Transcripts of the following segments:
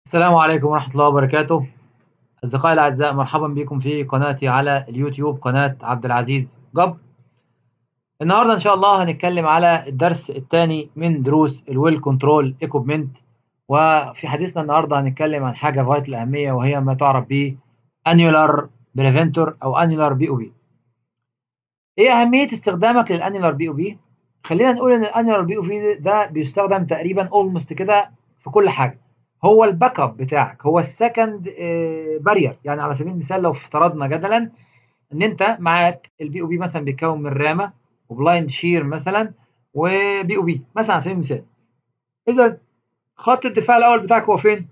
السلام عليكم ورحمة الله وبركاته أصدقائي الأعزاء مرحبا بكم في قناتي على اليوتيوب قناة عبد العزيز جبر النهاردة إن شاء الله هنتكلم على الدرس الثاني من دروس الويل كنترول ايكوبمنت وفي حديثنا النهاردة هنتكلم عن حاجة في غاية الأهمية وهي ما تعرف ب انيولار بريفنتور أو انيولار بي او بي إيه أهمية استخدامك للانيولار بي او بي؟ خلينا نقول إن الانيولار بي او بي ده بيستخدم تقريبا اولموست كده في كل حاجة هو الباك اب بتاعك هو السكند بارير يعني على سبيل المثال لو افترضنا جدلا ان انت معاك البي او بي مثلا بيتكون من رامه وبلايند شير مثلا وبي او بي مثلا على سبيل المثال اذا خط الدفاع الاول بتاعك هو فين؟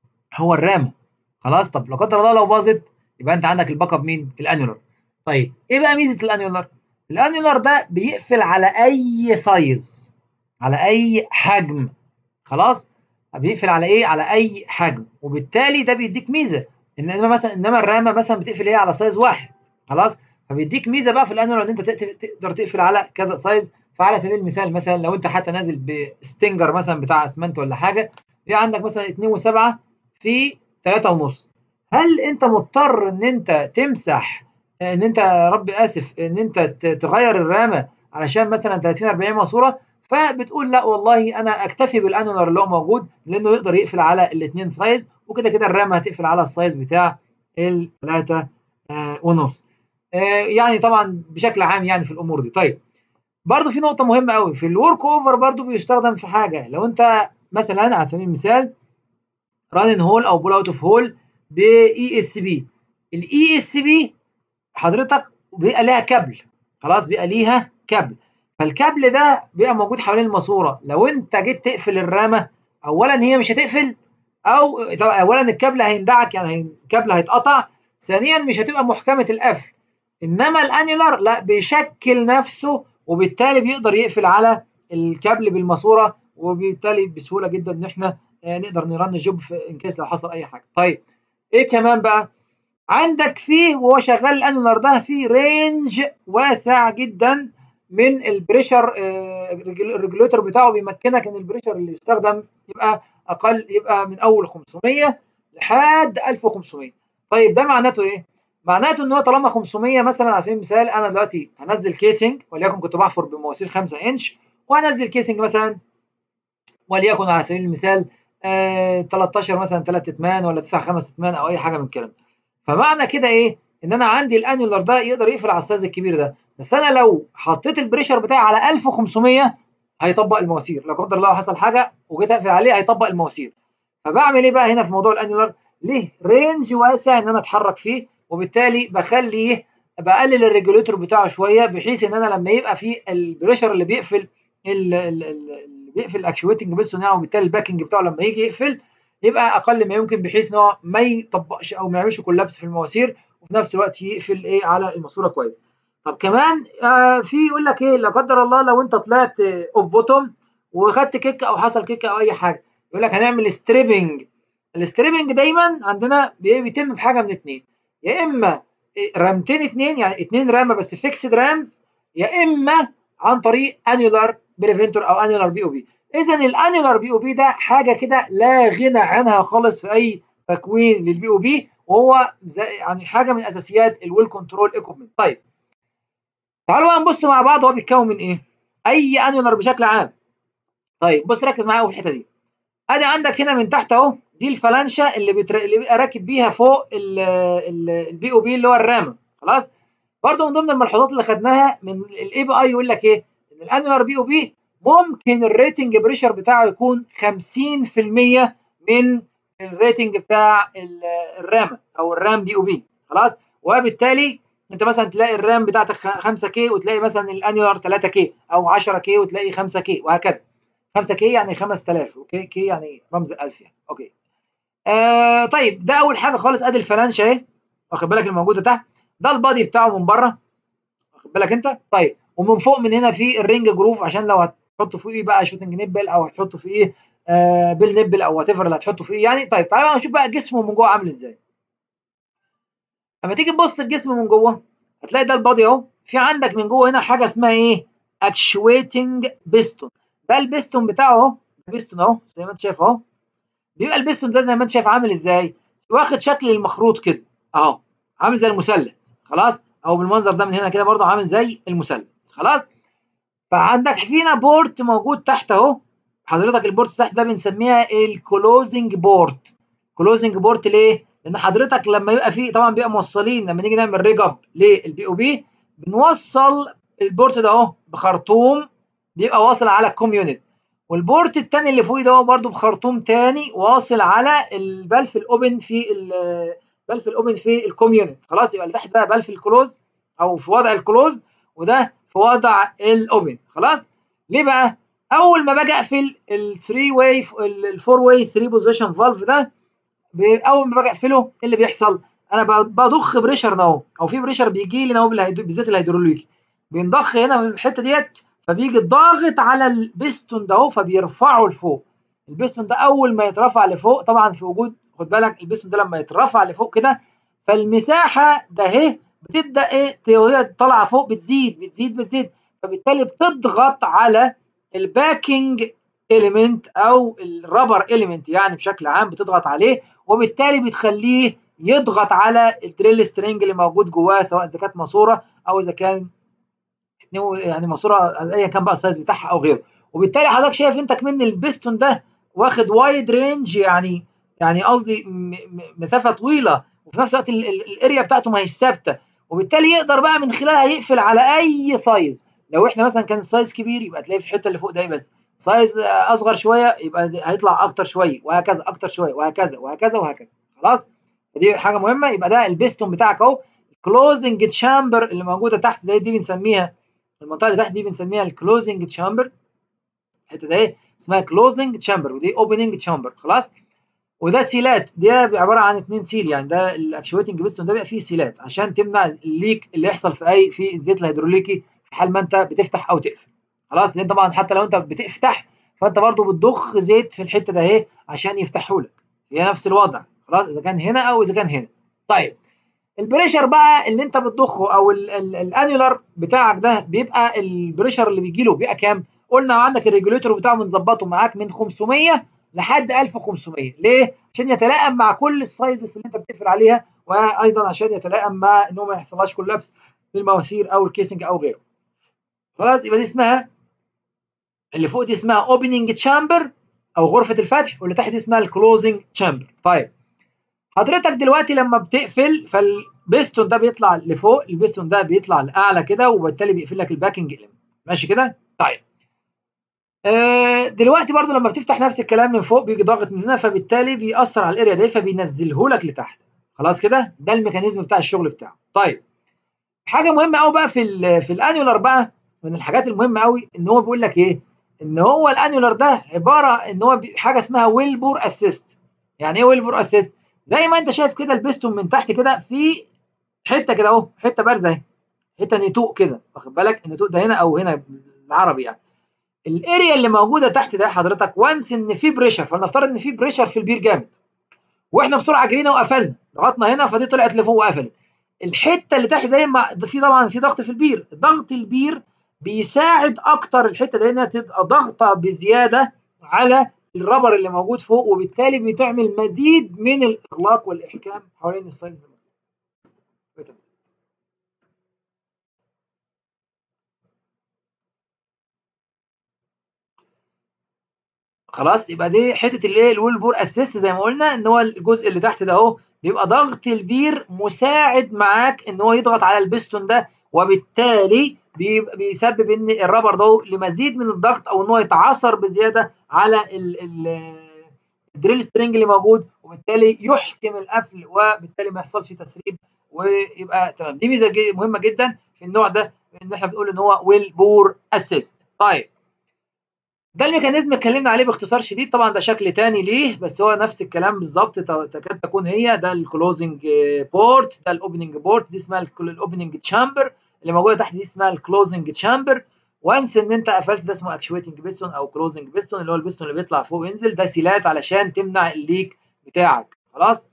هو الرامه خلاص طب لا قدر الله لو باظت يبقى انت عندك الباك اب مين؟ الانيولار طيب ايه بقى ميزه الانيولار؟ الانيولار ده بيقفل على اي سايز على اي حجم خلاص بيقفل على ايه على اي حجم وبالتالي ده بيديك ميزه انما مثلا انما الرامه مثلا بتقفل ايه على سايز واحد خلاص فبيديك ميزه بقى في الانيولار ان انت تقدر تقفل على كذا سايز فعلى سبيل المثال مثلا لو انت حتى نازل بستنجر مثلا بتاع اسمنت ولا حاجه في عندك مثلا 2 و7 في 3 ونص هل انت مضطر ان انت تمسح ان انت يا رب اسف ان انت تغير الرامه علشان مثلا 30 40 ماسوره فبتقول لا والله انا اكتفي بالانولار اللي هو موجود لانه يقدر يقفل على الاثنين سايز وكده كده الرامه هتقفل على السايز بتاع الثلاثه آه ونص آه يعني طبعا بشكل عام يعني في الامور دي طيب برضو في نقطه مهمه قوي في الورك اوفر برضو بيستخدم في حاجه لو انت مثلا على سبيل المثال رانن هول او بول اوت اوف هول باي اس بي الاي اس بي حضرتك بيبقى ليها كابل خلاص بيبقى ليها كابل فالكابل ده بيبقى موجود حوالين الماسوره لو انت جيت تقفل الرامه اولا هي مش هتقفل او طبعا اولا الكابل هيندعك يعني الكابل هيتقطع ثانيا مش هتبقى محكمه القفل انما الانيولار لا بيشكل نفسه وبالتالي بيقدر يقفل على الكابل بالماسوره وبالتالي بسهوله جدا ان احنا نقدر نرن الجوب في ان كيس لو حصل اي حاجه طيب ايه كمان بقى عندك فيه وهو شغال الانيولار ده فيه رينج واسع جدا من البريشر الريجوليتور بتاعه بيمكنك ان البريشر اللي يستخدم يبقى اقل يبقى من اول 500 لحد 1500 طيب ده معناته ايه؟ معناته ان هو طالما 500 مثلا على سبيل المثال انا دلوقتي هنزل كيسنج وليكن كنت بحفر بمواسير 5 انش وهنزل كيسنج مثلا وليكن على سبيل المثال آه 13 مثلا 3 اتمان ولا 9 5 اتمان او اي حاجه من الكلام فمعنى كده ايه؟ ان انا عندي الانيولار ده يقدر يقفل على السايز الكبير ده بس انا لو حطيت البريشر بتاعي على 1500 هيطبق المواسير لا قدر الله حصل حاجه وجيت اقفل عليه هيطبق المواسير فبعمل ايه بقى هنا في موضوع الانيولار ليه رينج واسع ان انا اتحرك فيه وبالتالي بخليه بقلل الريجوليتور بتاعه شويه بحيث ان انا لما يبقى في البريشر اللي بيقفل اللي بيقفل الاكشويتنج بيستون يعني وبالتالي الباكنج بتاعه لما يجي يقفل يبقى اقل ما يمكن بحيث ان هو ما يطبقش او ما يعملش كولابس في المواسير وفي نفس الوقت يقفل ايه على الماسوره كويس طب كمان آه في يقول لك ايه لا قدر الله لو انت طلعت اوف بوتوم وخدت كيك او حصل كيك او اي حاجه يقول لك هنعمل ستريبنج الستريبنج دايما عندنا بيتم بحاجه من اتنين يا اما رامتين اتنين يعني اتنين رامه بس فيكسد رامز يا اما عن طريق انيولار بريفنتور او انيولار بي او بي اذا الانيولار بي او بي ده حاجه كده لا غنى عنها خالص في اي تكوين للبي او بي وهو زي يعني حاجه من اساسيات الويل كنترول ايكوبمنت طيب تعالوا بقى نبص مع بعض هو بيتكون من ايه؟ اي انيولار بشكل عام. طيب بص ركز معايا في الحته دي. ادي عندك هنا من تحت اهو دي الفلانشه اللي بتر... اللي بيبقى راكب بيها فوق البي او بي اللي هو الرامه خلاص؟ برضه من ضمن الملحوظات اللي خدناها من الاي بي اي يقول لك ايه؟ ان الانيولار بي او بي ممكن الريتنج بريشر بتاعه يكون 50% من الريتنج بتاع الرامه او الرام بي او بي خلاص؟ وبالتالي انت مثلا تلاقي الرام بتاعتك 5 كي وتلاقي مثلا الانيولار 3 كي او 10 كي وتلاقي 5 كي وهكذا 5 كي يعني 5000 اوكي كي يعني رمز الالف يعني اوكي آه طيب ده اول حاجه خالص ادي الفلانشه اهي واخد بالك الموجوده تحت ده البادي بتاعه من بره واخد بالك انت طيب ومن فوق من هنا في الرينج جروف عشان لو هتحطه فوقيه بقى شوتنج نبل او هتحطه في ايه آه بيل نبل او وات ايفر اللي هتحطه فيه يعني طيب تعالى بقى نشوف بقى جسمه من جوه عامل ازاي اما تيجي تبص الجسم من جوه هتلاقي ده البادي اهو في عندك من جوه هنا حاجه اسمها ايه اكشويتنج بيستون ده البيستون بتاعه اهو بيستون اهو زي ما انت شايف اهو بيبقى البستون ده زي ما انت شايف عامل ازاي واخد شكل المخروط كده اهو عامل زي المثلث خلاص او بالمنظر ده من هنا كده برضه عامل زي المثلث خلاص فعندك فينا بورت موجود تحت اهو حضرتك البورت تحت ده بنسميها الكلوزنج بورت كلوزنج بورت ليه لان حضرتك لما يبقى فيه طبعا بيبقى موصلين لما نيجي نعمل ريج اب للبي او بي بنوصل البورت ده اهو بخرطوم بيبقى واصل على الكوميونت والبورت التاني اللي فوقيه ده برده بخرطوم تاني واصل على البلف الاوبن في البلف الاوبن في الكوميونت خلاص يبقى اللي تحت ده بلف الكلوز او في وضع الكلوز وده في وضع الاوبن خلاص ليه بقى اول ما باجي اقفل ال3 واي ال4 واي 3 بوزيشن فالف ده اول ما باجي اقفله ايه اللي بيحصل انا بضخ بريشر اهو او في بريشر بيجي لي اهو بالذات الهيدروليكي بينضخ هنا في الحته ديت فبيجي الضاغط على البستون ده اهو فبيرفعه لفوق البستون ده اول ما يترفع لفوق طبعا في وجود خد بالك البستون ده لما يترفع لفوق كده فالمساحه ده اهي بتبدا ايه وهي طالعه فوق بتزيد بتزيد بتزيد فبالتالي بتضغط على الباكينج اليمنت او الرابر اليمنت يعني بشكل عام بتضغط عليه وبالتالي بتخليه يضغط على الدريل سترينج اللي موجود جواه سواء اذا كانت ماسوره او اذا كان يعني ماسوره ايا كان بقى السايز بتاعها او غيره وبالتالي حضرتك شايف انت كمان البستون ده واخد وايد رينج يعني يعني قصدي مسافه طويله وفي نفس الوقت الاريا بتاعته ما هيش ثابته وبالتالي يقدر بقى من خلالها يقفل على اي سايز لو احنا مثلا كان السايز كبير يبقى تلاقي في الحته اللي فوق ده بس سايز اصغر شويه يبقى هيطلع اكتر شويه وهكذا اكتر شويه وهكذا وهكذا وهكذا خلاص دي حاجه مهمه يبقى ده البستون بتاعك اهو كلوزنج تشامبر اللي موجوده تحت دي, دي بنسميها المنطقه اللي تحت دي بنسميها الكلوزنج تشامبر الحته دي ايه اسمها كلوزنج تشامبر ودي اوبننج تشامبر خلاص وده سيلات دي عباره عن اثنين سيل يعني ده الاكشويتنج بيستون ده بيبقى فيه سيلات عشان تمنع الليك اللي يحصل في اي في الزيت الهيدروليكي في حال ما انت بتفتح او تقفل خلاص لان طبعا حتى لو انت بتفتح فانت برضو بتضخ زيت في الحته ده اهي عشان يفتحوا لك هي نفس الوضع خلاص اذا كان هنا او اذا كان هنا طيب البريشر بقى اللي انت بتضخه او الانيولار بتاعك ده بيبقى البريشر اللي بيجي له بيبقى كام قلنا عندك الريجوليتور بتاعه بنظبطه معاك من 500 لحد 1500 ليه عشان يتلائم مع كل السايزز اللي انت بتقفل عليها وايضا عشان يتلائم مع انه ما يحصلهاش كولابس للمواسير او الكيسنج او غيره خلاص يبقى دي اسمها اللي فوق دي اسمها اوبننج تشامبر او غرفه الفتح واللي تحت دي اسمها الكلوزنج تشامبر طيب حضرتك دلوقتي لما بتقفل فالبستون ده بيطلع لفوق البستون ده بيطلع لاعلى كده وبالتالي بيقفل لك الباكنج اليمنت ماشي كده طيب آه دلوقتي برضو لما بتفتح نفس الكلام من فوق بيجي ضاغط من هنا فبالتالي بيأثر على الاريا دي فبينزله لك لتحت خلاص كده ده الميكانيزم بتاع الشغل بتاعه طيب حاجه مهمه قوي بقى في ال في الانيولار بقى من الحاجات المهمه قوي ان هو بيقول لك ايه ان هو الانيولار ده عباره ان هو حاجه اسمها ويلبور اسيست يعني ايه ويلبور اسيست زي ما انت شايف كده البستون من تحت كده في حته كده اهو حته بارزه اهي حته نتوء كده واخد بالك النتوء ده هنا او هنا بالعربي يعني الاريا اللي موجوده تحت ده حضرتك وانس ان في بريشر فلنفترض ان في بريشر في البير جامد واحنا بسرعه جرينا وقفلنا ضغطنا هنا فدي طلعت لفوق وقفلت الحته اللي تحت دي في طبعا في ضغط في البير ضغط البير بيساعد اكتر الحته دي انها تبقى ضغطه بزياده على الرابر اللي موجود فوق وبالتالي بتعمل مزيد من الاغلاق والاحكام حوالين السايز خلاص يبقى دي حته الايه الويل بور اسيست زي ما قلنا ان هو الجزء اللي تحت ده اهو بيبقى ضغط البير مساعد معاك ان هو يضغط على البستون ده وبالتالي بيبقى بيسبب ان الرابر ده لمزيد من الضغط او ان هو يتعثر بزياده على الدريل سترينج اللي موجود وبالتالي يحكم القفل وبالتالي ما يحصلش تسريب ويبقى تمام دي ميزه مهمه جدا في النوع ده ان احنا بنقول ان هو ويل بور اسيست طيب ده الميكانيزم اتكلمنا عليه باختصار شديد طبعا ده شكل تاني ليه بس هو نفس الكلام بالظبط تكاد تكون هي ده الكلوزنج بورت ده الاوبننج بورت دي اسمها الاوبننج تشامبر اللي موجوده تحت دي اسمها الكلوزنج تشامبر وانس ان انت قفلت ده اسمه اكشويتنج بيستون او كلوزنج بيستون اللي هو البيستون اللي بيطلع فوق وينزل ده سيلات علشان تمنع الليك بتاعك خلاص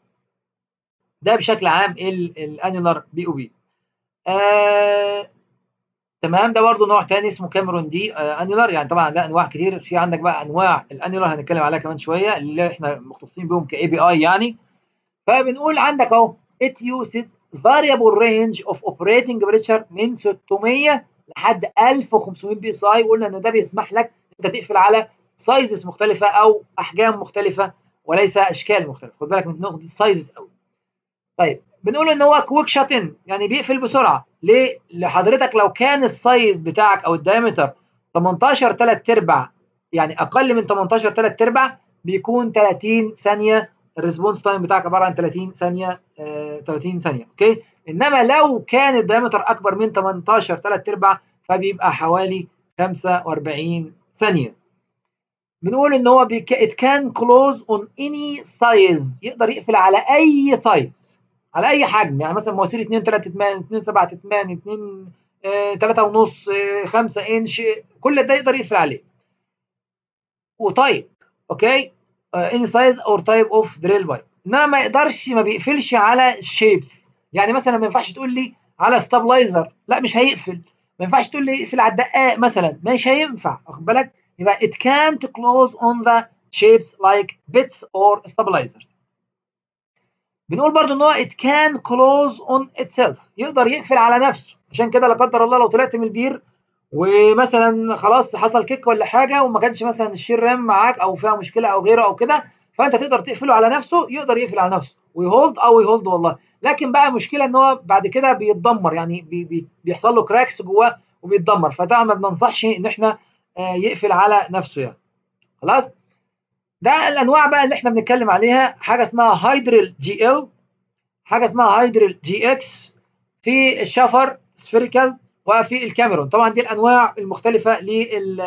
ده بشكل عام الانيولار بي او بي تمام ده برضو نوع تاني اسمه كاميرون دي آه انيولار يعني طبعا ده انواع كتير في عندك بقى انواع الانيولار هنتكلم عليها كمان شويه اللي احنا مختصين بيهم كاي بي اي يعني فبنقول عندك اهو it uses variable range of operating pressure من 600 لحد 1500 بي اس اي وقلنا ان ده بيسمح لك انت تقفل على سايزز مختلفه او احجام مختلفه وليس اشكال مختلفه خد بالك من نقطه سايزز قوي طيب بنقول ان هو كويك شات ان يعني بيقفل بسرعه ليه لحضرتك لو كان السايز بتاعك او الدايمتر 18 3 ارباع يعني اقل من 18 3 ارباع بيكون 30 ثانيه الريسبونس تايم بتاعك عباره عن 30 ثانيه آه 30 ثانيه اوكي انما لو كان الدايمتر اكبر من 18 3 ارباع فبيبقى حوالي 45 ثانيه بنقول ان هو بيك... it can close on any size يقدر يقفل على اي سايز على اي حجم يعني مثلا مواسير 2 3 8 2 7 8 2 3 ونص 5 انش كل ده يقدر يقفل عليه وطيب اوكي اني سايز اور تايب اوف دريل بايب انما ما يقدرش ما بيقفلش على الشيبس يعني مثلا ما ينفعش تقول لي على ستابلايزر لا مش هيقفل ما ينفعش تقول لي اقفل على الدقاق مثلا مش هينفع واخد بالك يبقى it can't close on the shapes like bits or stabilizers بنقول برضو ان هو it can close on itself يقدر يقفل على نفسه عشان كده لا قدر الله لو طلعت من البير ومثلا خلاص حصل كيك ولا حاجه وما كانش مثلا الشير رام معاك او فيها مشكله او غيره او كده فانت تقدر تقفله على نفسه يقدر يقفل على نفسه ويهولد او يهولد والله لكن بقى مشكله ان هو بعد كده بيتدمر يعني بي بي بيحصل له كراكس جواه وبيتدمر فطبعا ما بننصحش ان احنا آه يقفل على نفسه يعني خلاص ده الانواع بقى اللي احنا بنتكلم عليها حاجه اسمها هايدرال جي ال حاجه اسمها هايدرال جي اكس في الشفر سفيريكال وفي الكاميرون طبعا دي الانواع المختلفه لل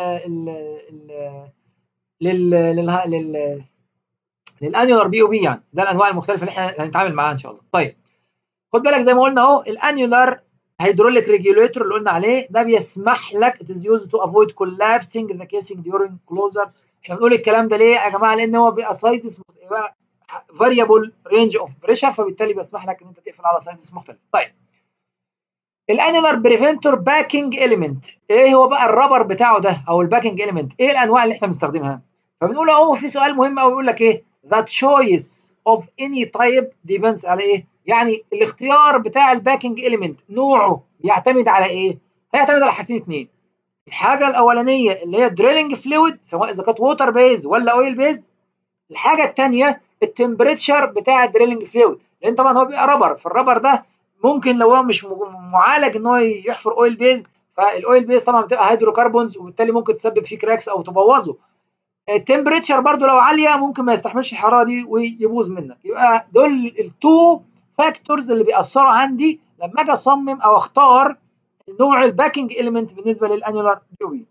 لل لل لل للانيولار بي او بي يعني ده الانواع المختلفه اللي احنا هنتعامل معاها ان شاء الله طيب خد بالك زي ما قلنا اهو الانيولار هيدروليك ريجوليتور اللي قلنا عليه ده بيسمح لك it is used to avoid collapsing the casing during closure احنا بنقول الكلام ده ليه يا جماعه لان هو بيبقى سايزز بيبقى فاريبل رينج اوف بريشر فبالتالي بيسمح لك ان انت تقفل على سايزز مختلفه طيب الانيلر بريفنتور باكينج اليمنت ايه هو بقى الرابر بتاعه ده او الباكينج اليمنت ايه الانواع اللي احنا بنستخدمها فبنقول اهو في سؤال مهم قوي يقول لك ايه the choice of any type depends على ايه يعني الاختيار بتاع الباكينج اليمنت نوعه بيعتمد على ايه هيعتمد على حاجتين اتنين الحاجه الاولانيه اللي هي دريلنج فلويد سواء اذا كانت ووتر بيز ولا اويل بيز الحاجه الثانيه التمبريتشر بتاع الدريلنج فلويد لان طبعا هو بيبقى رابر فالرابر ده ممكن لو هو مش معالج ان هو يحفر اويل بيز فالاويل بيز طبعا بتبقى هيدروكربونز وبالتالي ممكن تسبب فيه كراكس او تبوظه التمبريتشر برضو لو عاليه ممكن ما يستحملش الحراره دي ويبوظ منك يبقى دول التو فاكتورز اللي بيأثروا عندي لما اجي اصمم او اختار نوع الباكينج اليمنت بالنسبه للانيولار بي بي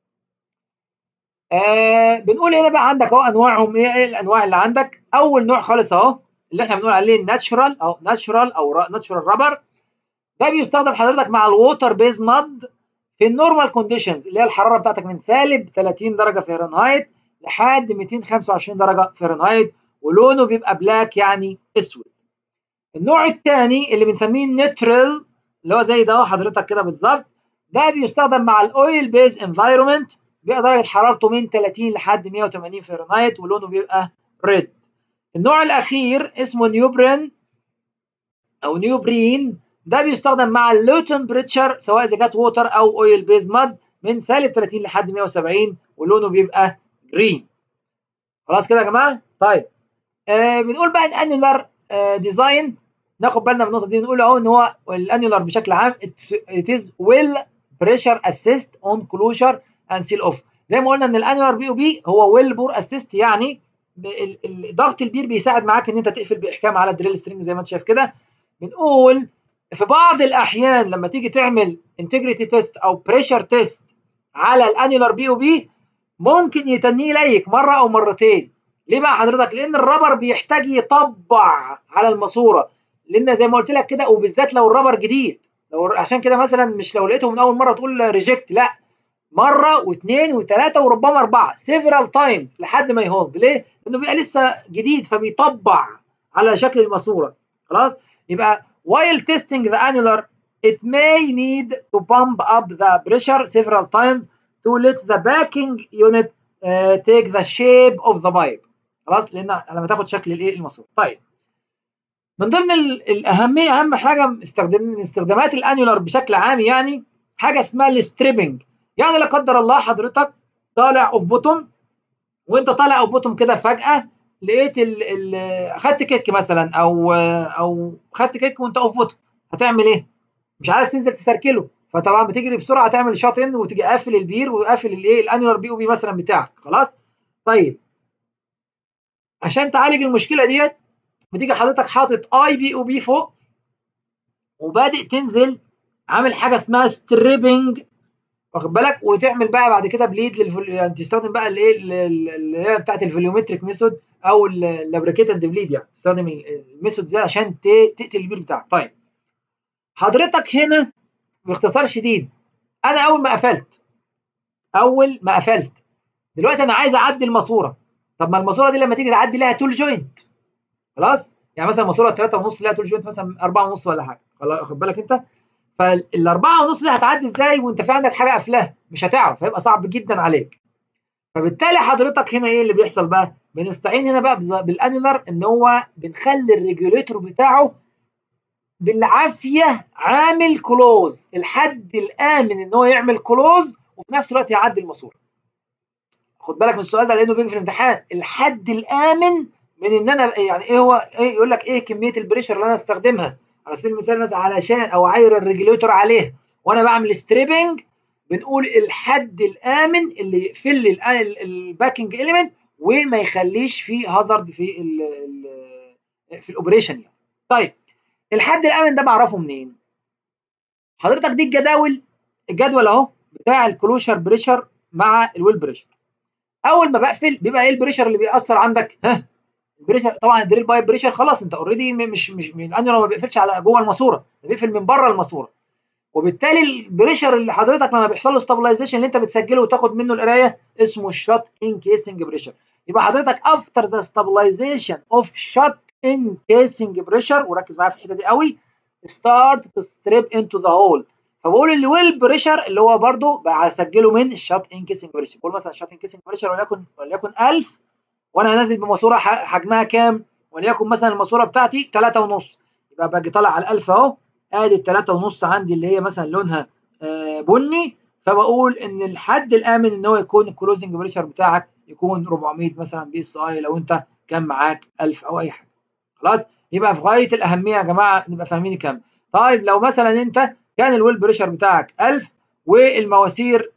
آه بنقول هنا بقى عندك اهو انواعهم ايه ايه الانواع اللي عندك اول نوع خالص اهو اللي احنا بنقول عليه الناتشورال او ناتشورال او ناتشورال رابر ده بيستخدم حضرتك مع الووتر بيز ماد في النورمال كونديشنز اللي هي الحراره بتاعتك من سالب 30 درجه فahrenheit لحد 225 درجه فahrenheit ولونه بيبقى بلاك يعني اسود النوع الثاني اللي بنسميه نيترال اللي هو زي ده حضرتك كده بالظبط ده بيستخدم مع الاويل بيز انفايرمنت بيبقى درجه حرارته من 30 لحد 180 فahrenheit ولونه بيبقى ريد النوع الاخير اسمه نيوبرين او نيوبرين ده بيستخدم مع اللو تمبريتشر سواء اذا كانت ووتر او اويل بيز ماد من سالب 30 لحد 170 ولونه بيبقى جرين خلاص كده يا جماعه طيب آه بنقول بقى الانيولار آه ديزاين ناخد بالنا من النقطه دي بنقول اهو ان هو الانيولار بشكل عام it is well pressure assist on closure and seal off زي ما قلنا ان الانيولار بي او بي هو ويل بور اسيست يعني ضغط البير بيساعد معاك ان انت تقفل باحكام على الدريل سترينج زي ما انت شايف كده بنقول في بعض الاحيان لما تيجي تعمل انتجريتي تيست او بريشر تيست على الانيولار بي او بي ممكن يتنيه ليك مره او مرتين ليه بقى حضرتك لان الرابر بيحتاج يطبع على الماسوره لان زي ما قلت لك كده وبالذات لو الرابر جديد لو عشان كده مثلا مش لو لقيته من اول مره تقول ريجكت لا مره واثنين وثلاثه وربما اربعه سيفرال تايمز لحد ما يهولد ليه؟ لانه بيبقى لسه جديد فبيطبع على شكل الماسوره خلاص يبقى while testing the annular it may need to pump up the pressure several times to let the backing unit uh, take the shape of the pipe خلاص لان لما تاخد شكل الايه الماسوره طيب من ضمن الاهميه اهم حاجه استخدام من استخدامات الانيولار بشكل عام يعني حاجه اسمها الستريبنج يعني لا قدر الله حضرتك طالع اوف بوتوم وانت طالع اوف بوتوم كده فجاه لقيت ال ال خدت كيك مثلا او او خدت كيك وانت اوف بوتوم هتعمل ايه؟ مش عارف تنزل تسركله فطبعا بتجري بسرعه تعمل شوت ان وتيجي قافل البير وقافل الايه الانيولار بي او بي مثلا بتاعك خلاص طيب عشان تعالج المشكله ديت بتيجي حضرتك حاطط اي بي او بي فوق وبادئ تنزل عامل حاجه اسمها ستريبنج واخد بالك وتعمل بقى بعد كده بليد للفول... يعني تستخدم بقى الايه اللي هي بتاعت الفوليومتريك ميثود او اللابريكيتد بليد يعني تستخدم الميثود دي عشان تقتل البير بتاعك طيب حضرتك هنا باختصار شديد انا اول ما قفلت اول ما قفلت دلوقتي انا عايز اعدي الماسوره طب ما الماسوره دي لما تيجي تعدي لها تول جوينت خلاص يعني مثلا ماسوره 3 ونص لها تول جوينت مثلا 4 ونص ولا حاجه خلاص واخد بالك انت فالاربعه ونص دي هتعدي ازاي وانت في عندك حاجه قافلاها مش هتعرف هيبقى صعب جدا عليك فبالتالي حضرتك هنا ايه اللي بيحصل بقى بنستعين هنا بقى بالانيولار ان هو بنخلي الريجوليتور بتاعه بالعافيه عامل كلوز الحد الامن ان هو يعمل كلوز وفي نفس الوقت يعدي الماسوره خد بالك من السؤال ده لانه بيجي في الامتحان الحد الامن من ان انا يعني ايه هو ايه يقول لك ايه كميه البريشر اللي انا استخدمها على سبيل المثال مثلا علشان او عاير الريجوليتور عليه وانا بعمل ستريبنج بنقول الحد الامن اللي يقفل لي الباكنج اليمنت وما يخليش فيه هازارد في ال ال في الاوبريشن يعني. طيب الحد الامن ده بعرفه منين؟ حضرتك دي الجداول الجدول اهو بتاع الكلوشر بريشر مع الويل بريشر. اول ما بقفل بيبقى ايه البريشر اللي بيأثر عندك؟ ها البريشر طبعا الدريل بايب بريشر خلاص انت اوريدي مش مش من الانيولار ما بيقفلش على جوه الماسوره ده بيقفل من بره الماسوره وبالتالي البريشر اللي حضرتك لما بيحصل له ستابلايزيشن اللي انت بتسجله وتاخد منه القرايه اسمه الشوت ان كيسنج بريشر يبقى حضرتك افتر ذا ستابلايزيشن اوف شوت ان كيسنج بريشر وركز معايا في الحته دي قوي ستارت تو ستريب انتو ذا هول فبقول الويل بريشر اللي هو برده بسجله من الشوت ان كيسنج بريشر بقول مثلا الشوت ان كيسنج بريشر وليكن وليكن 1000 وانا نازل بماسوره حجمها كام؟ وليكن مثلا الماسوره بتاعتي 3 ونص يبقى باجي طالع على ال1000 اهو ادي ال 3 ونص عندي اللي هي مثلا لونها آه بني فبقول ان الحد الامن ان هو يكون الكلوزنج بريشر بتاعك يكون 400 مثلا بي اس اي لو انت كان معاك 1000 او اي حاجه خلاص يبقى في غايه الاهميه يا جماعه نبقى فاهمين الكلام طيب لو مثلا انت كان الويل بريشر بتاعك 1000 والمواسير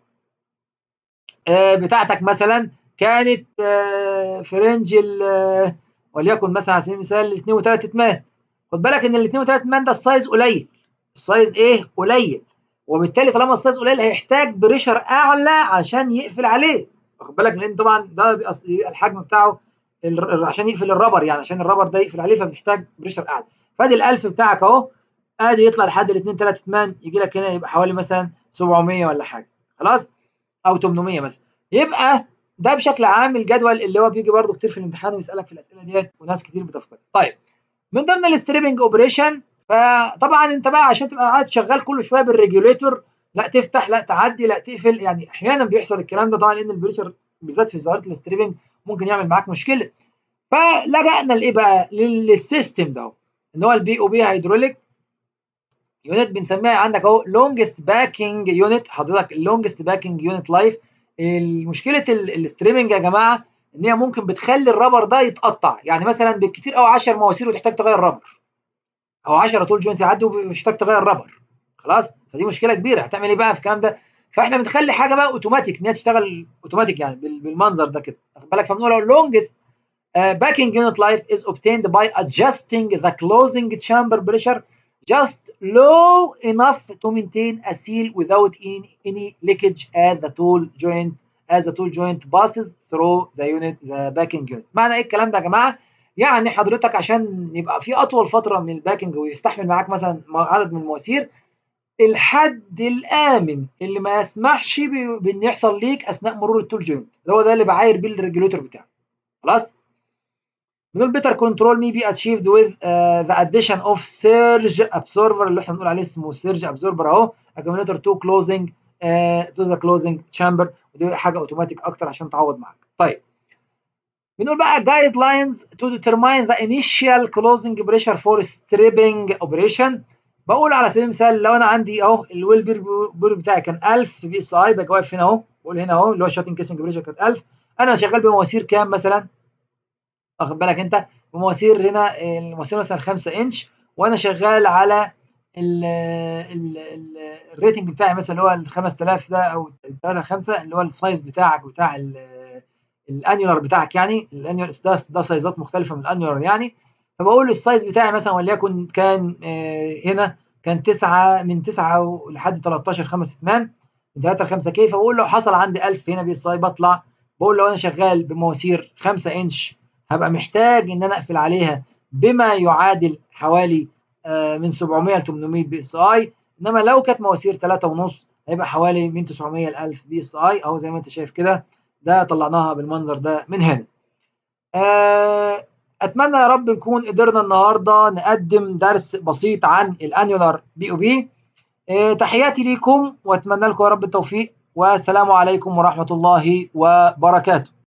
آه بتاعتك مثلا كانت في رينج وليكن مثلا على سبيل المثال 2 و3 اتمان خد بالك ان ال 2 و3 اتمان ده السايز قليل السايز ايه قليل وبالتالي طالما السايز قليل هيحتاج بريشر اعلى عشان يقفل عليه واخد بالك لان طبعا ده بيبقى الحجم بتاعه عشان يقفل الرابر يعني عشان الرابر ده يقفل عليه فبتحتاج بريشر اعلى فادي ال1000 بتاعك اهو ادي يطلع لحد ال 2 3 اتمان يجي لك هنا يبقى حوالي مثلا 700 ولا حاجه خلاص او 800 مثلا يبقى ده بشكل عام الجدول اللي هو بيجي برضه كتير في الامتحان ويسالك في الاسئله ديت وناس كتير بتفقد طيب من ضمن الستريبنج اوبريشن فطبعا انت بقى عشان تبقى قاعد شغال كل شويه بالريجوليتور لا تفتح لا تعدي لا تقفل يعني احيانا بيحصل الكلام ده طبعا لان البريشر بالذات في ظاهره الستريبنج ممكن يعمل معاك مشكله فلجأنا لايه بقى للسيستم ده ان هو البي او بي هيدروليك يونت بنسميها عندك اهو لونجست باكينج يونت حضرتك اللونجست باكينج يونت لايف مشكله الستريمنج يا جماعه ان هي ممكن بتخلي الرابر ده يتقطع يعني مثلا بالكتير قوي 10 مواسير وتحتاج تغير رابر او 10 طول جوينت يعدوا ويحتاج تغير رابر خلاص فدي مشكله كبيره هتعمل ايه بقى في الكلام ده فاحنا بنخلي حاجه بقى اوتوماتيك ان هي تشتغل اوتوماتيك يعني بالمنظر ده كده واخد بالك فبنقول لونجست باكينج يونت لايف is obtained by adjusting the closing chamber pressure just low enough to maintain a seal without any, any leakage at the tool joint as the tool joint passes through the unit the backing unit معنى ايه الكلام ده يا جماعه يعني حضرتك عشان يبقى في اطول فتره من الباكنج ويستحمل معاك مثلا عدد من المواسير الحد الامن اللي ما يسمحش بان يحصل ليك اثناء مرور التول جوينت هو ده اللي بعاير بيه الريجوليتور بتاعك خلاص بنقول better control may be achieved with uh, the addition of surge absorber اللي احنا بنقول عليه اسمه surge absorber اهو accumulator to closing uh, to the closing chamber ودي حاجه اوتوماتيك اكتر عشان تعوض معاك. طيب بنقول بقى guidelines to determine the initial closing pressure for stripping operation بقول على سبيل المثال لو انا عندي اهو الويل بير, بير بتاعي كان 1000 بي اس اي باجي واقف هنا اهو بقول هنا اهو اللي هو شاتنج كيسنج بريشر كانت 1000 انا شغال بمواسير كام مثلا واخد بالك انت بمواسير هنا المواسير مثلا 5 انش وانا شغال على ال ال ال الريتنج بتاعي مثلا اللي هو ال 5000 ده او 3 5 اللي هو السايز بتاعك بتاع الانيولار بتاعك يعني الانيولار ده ده سايزات مختلفه من الانيولار يعني فبقول السايز بتاعي مثلا وليكن كان هنا كان 9 من 9 لحد 13 5 اتمان من 3 ل 5 كي فبقول لو حصل عندي 1000 هنا بي اس اي بطلع بقول لو انا شغال بمواسير 5 انش هبقى محتاج ان انا اقفل عليها بما يعادل حوالي من 700 ل 800 بي اس اي انما لو كانت مواسير 3 ونص هيبقى حوالي من 900 ل 1000 بي اس اي اهو زي ما انت شايف كده ده طلعناها بالمنظر ده من هنا اتمنى يا رب نكون قدرنا النهارده نقدم درس بسيط عن الانيولار بي او بي تحياتي ليكم واتمنى لكم يا رب التوفيق والسلام عليكم ورحمه الله وبركاته